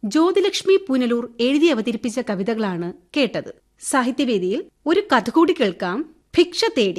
ജ്യോതിലക്ഷ്മി പുനലൂർ എഴുതി അവതരിപ്പിച്ച കവിതകളാണ് കേട്ടത് സാഹിത്യവേദിയിൽ ഒരു കഥ കൂടി കേൾക്കാം ഭിക്ഷ തേടി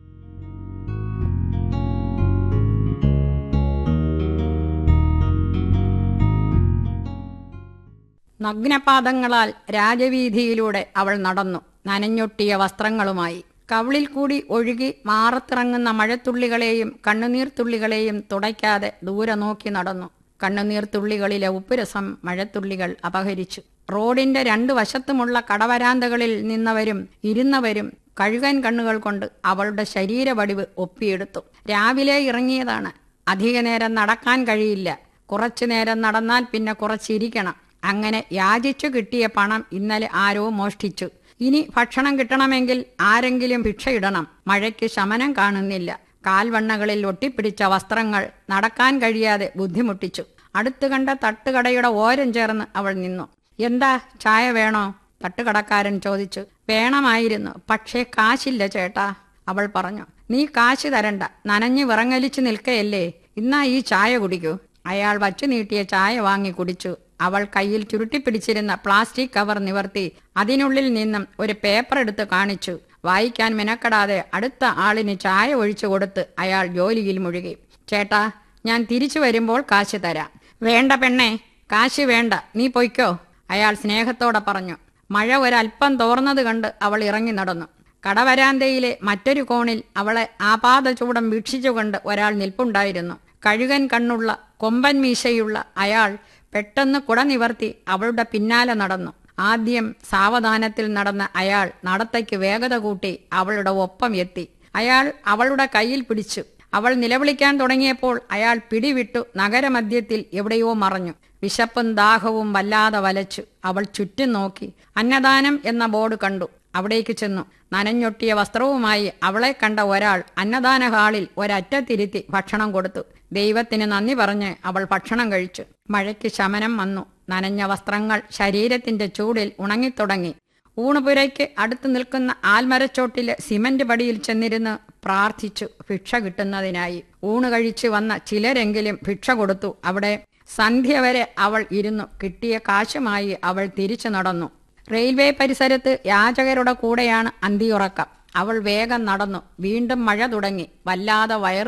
നഗ്നപാദങ്ങളാൽ രാജവീതിയിലൂടെ അവൾ നടന്നു നനഞ്ഞൊട്ടിയ വസ്ത്രങ്ങളുമായി കവിളിൽ കൂടി ഒഴുകി മാറത്തിറങ്ങുന്ന മഴത്തുള്ളികളെയും കണ്ണുനീർത്തുള്ളികളെയും തുടയ്ക്കാതെ ദൂരെ നോക്കി നടന്നു കണ്ണുനീർത്തുള്ളികളിലെ ഉപ്പുരസം മഴത്തുള്ളികൾ അപഹരിച്ചു റോഡിന്റെ രണ്ടു വശത്തുമുള്ള കടവരാന്തകളിൽ നിന്നവരും ഇരുന്നവരും കഴുകൻ കണ്ണുകൾ കൊണ്ട് അവളുടെ ശരീരവടിവ് ഒപ്പിയെടുത്തു രാവിലെ ഇറങ്ങിയതാണ് അധിക നേരം നടക്കാൻ കഴിയില്ല കുറച്ചു നേരം നടന്നാൽ പിന്നെ കുറച്ചിരിക്കണം അങ്ങനെ യാചിച്ചു കിട്ടിയ പണം ഇന്നലെ ആരോ മോഷ്ടിച്ചു ഇനി ഭക്ഷണം കിട്ടണമെങ്കിൽ ആരെങ്കിലും ഭിക്ഷയിടണം മഴയ്ക്ക് ശമനം കാണുന്നില്ല കാൽവണ്ണകളിൽ ഒട്ടിപ്പിടിച്ച വസ്ത്രങ്ങൾ നടക്കാൻ കഴിയാതെ ബുദ്ധിമുട്ടിച്ചു അടുത്തു കണ്ട തട്ടുകടയുടെ ഓരം ചേർന്ന് അവൾ നിന്നു എന്താ ചായ വേണോ തട്ടുകടക്കാരൻ ചോദിച്ചു വേണമായിരുന്നു പക്ഷേ കാശില്ല ചേട്ടാ അവൾ പറഞ്ഞു നീ കാശ് തരണ്ട നനഞ്ഞു വിറങ്ങലിച്ചു നിൽക്കയല്ലേ ഇന്നാ ഈ ചായ കുടിക്കൂ അയാൾ വച്ചു നീട്ടിയ ചായ വാങ്ങി കുടിച്ചു അവൾ കയ്യിൽ ചുരുട്ടിപ്പിടിച്ചിരുന്ന പ്ലാസ്റ്റിക് കവർ നിവർത്തി അതിനുള്ളിൽ നിന്നും ഒരു പേപ്പർ എടുത്ത് കാണിച്ചു വായിക്കാൻ മെനക്കെടാതെ അടുത്ത ആളിന് ചായ ഒഴിച്ചു കൊടുത്ത് അയാൾ ജോലിയിൽ മുഴുകി ചേട്ടാ ഞാൻ തിരിച്ചു വരുമ്പോൾ കാശ് തരാം വേണ്ട പെണ്ണെ കാശ് വേണ്ട നീ പൊയ്ക്കോ അയാൾ സ്നേഹത്തോടെ പറഞ്ഞു മഴ ഒരല്പം തോർന്നത് കണ്ട് അവൾ ഇറങ്ങി നടന്നു കടവരാന്തയിലെ മറ്റൊരു കോണിൽ അവളെ ആപാത ചൂടം വീക്ഷിച്ചുകൊണ്ട് ഒരാൾ നിൽപ്പുണ്ടായിരുന്നു കഴുകൻ കണ്ണുള്ള കൊമ്പൻ മീശയുള്ള അയാൾ പെട്ടെന്ന് കുട നിവർത്തി അവളുടെ പിന്നാലെ നടന്നു ആദ്യം സാവധാനത്തിൽ നടന്ന അയാൾ നടത്തയ്ക്ക് വേഗത കൂട്ടി അവളുടെ ഒപ്പം എത്തി അയാൾ അവളുടെ കയ്യിൽ പിടിച്ചു അവൾ നിലവിളിക്കാൻ തുടങ്ങിയപ്പോൾ അയാൾ പിടിവിട്ടു നഗരമധ്യത്തിൽ എവിടെയോ മറഞ്ഞു വിശപ്പും ദാഹവും വല്ലാതെ വലച്ചു അവൾ ചുറ്റും നോക്കി അന്നദാനം എന്ന ബോർഡ് കണ്ടു അവിടേക്ക് ചെന്നു നനഞ്ഞൊട്ടിയ വസ്ത്രവുമായി അവളെ കണ്ട ഒരാൾ അന്നദാന ഹാളിൽ ഒരറ്റത്തിരുത്തി ഭക്ഷണം കൊടുത്തു ദൈവത്തിന് നന്ദി പറഞ്ഞ് അവൾ ഭക്ഷണം കഴിച്ചു മഴയ്ക്ക് ശമനം വന്നു നനഞ്ഞ വസ്ത്രങ്ങൾ ശരീരത്തിന്റെ ചൂടിൽ ഉണങ്ങിത്തുടങ്ങി ഊണുപുരയ്ക്ക് അടുത്ത് നിൽക്കുന്ന ആൽമരച്ചോട്ടിലെ സിമന്റ് പടിയിൽ ചെന്നിരുന്ന് പ്രാർത്ഥിച്ചു ഭിക്ഷ കിട്ടുന്നതിനായി ഊണ് കഴിച്ചു വന്ന ചിലരെങ്കിലും ഭിക്ഷ കൊടുത്തു അവിടെ സന്ധ്യ വരെ അവൾ ഇരുന്നു കിട്ടിയ കാശുമായി അവൾ തിരിച്ചു നടന്നു റെയിൽവേ പരിസരത്ത് യാചകരുടെ കൂടെയാണ് അന്തിയുറക്കം അവൾ വേഗം നടന്നു വീണ്ടും മഴ തുടങ്ങി വല്ലാതെ വയറു